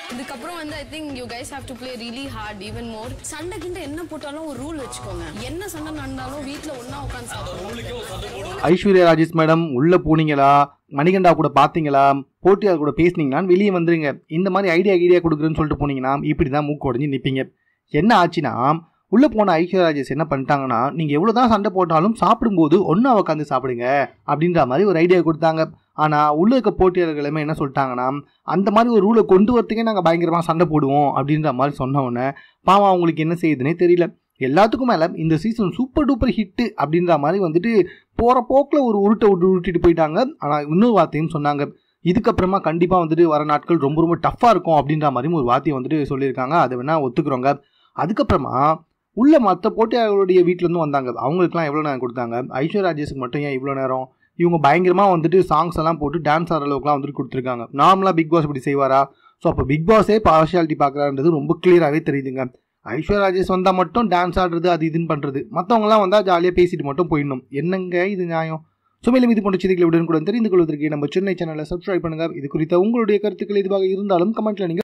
இதுக்கப்புறம் வந்து I think you guys have to play really hard even more சண்டை கிண்ட என்ன போட்டாலும் ஒரு ரூல் வச்சுக்கோங்க என்ன சண்டை நடந்தாலும் வீட்ல ஒண்ணா உட்காந்து சாப்பிடுவோம் ஐஸ்வர்யா ராஜேஷ் மேடம் உள்ள போனீங்களா மணிகண்டா கூட பாத்தீங்களா போட்டியாளர் கூட பேசுனீங்களான்னு வெளியே வந்துருங்க இந்த மாதிரி ஐடியா ஐடியா கொடுக்குறேன்னு சொல்லிட்டு போனீங்கன்னா இப்படி தான் மூக்கு உடஞ்சி நிற்பீங்க என்ன ஆச்சுன்னா உள்ள போன ஐஸ்வர்யா ராஜேஷ் என்ன பண்ணிட்டாங்கன்னா நீங்க எவ்வளவுதான் சண்டை போட்டாலும் சாப்பிடும்போது ஒண்ணா உட்காந்து சாப்பிடுங்க அப்படின்ற மாதிரி ஒரு ஐடியா கொடுத்தாங்க ஆனா உள்ள இருக்க போட்டியாளர்கள் எல்லாமே என்ன சொல்லிட்டாங்கன்னா அந்த மாதிரி ஒரு ரூலை கொண்டு வரத்துக்கே நாங்க பயங்கரமா சண்டை போடுவோம் அப்படின்ற மாதிரி சொன்ன உடனே பாவம் அவங்களுக்கு என்ன செய்யுதுன்னே தெரியல எல்லாத்துக்கும் மேல இந்த சீசன் சூப்பர் டூப்பர் ஹிட் அப்படின்ற மாதிரி வந்துட்டு போற போக்குல ஒரு உருட்டை விட்டு உருட்டிட்டு போயிட்டாங்க ஆனா இன்னொரு வார்த்தையும் சொன்னாங்க இதுக்கப்புறமா கண்டிப்பா வந்துட்டு வர நாட்கள் ரொம்ப ரொம்ப டஃப்பா இருக்கும் அப்படின்ற மாதிரி ஒரு வார்த்தையை வந்துட்டு சொல்லியிருக்காங்க அதை வேணா ஒத்துக்கிறோங்க அதுக்கப்புறமா உள்ள மற்ற போட்டியாளர்களுடைய வீட்ல இருந்து வந்தாங்க அவங்களுக்குலாம் எவ்வளோ நேரம் கொடுத்தாங்க ஐஸ்வர்யா ராஜேஷுக்கு மட்டும் ஏன் இவ்வளோ நேரம் இவங்க பயங்கரமா வந்துட்டு சாங்ஸ் எல்லாம் போட்டு டான்ஸ் ஆடுற அளவுக்குலாம் வந்துட்டு கொடுத்துருக்காங்க நார்மலாக பிக் பாஸ் இப்படி செய்வாரா ஸோ அப்போ பிக் பாஸே பார்ஷியாலிட்டி பார்க்குறான்றது ரொம்ப கிளியராகவே தெரியுதுங்க ஐஸ்வர்யா ராஜேஷ் வந்தால் மட்டும் டான்ஸ் ஆடுறது அது இதுன்னு பண்ணுறது மற்றவங்களாம் வந்தால் ஜாலியாக பேசிட்டு மட்டும் போயிடணும் என்னங்க இது நியாயம் ஸோ மேலும் இது போன்ற செய்திகளை உடனுக்குடன் தெரிந்து கொள்வதற்கு நம்ம சென்னை சேனலை சப்ஸ்கிரைப் பண்ணுங்க இது குறித்த உங்களுடைய கருத்துக்கள் எதுவாக இருந்தாலும் கமெண்ட்ல நீங்க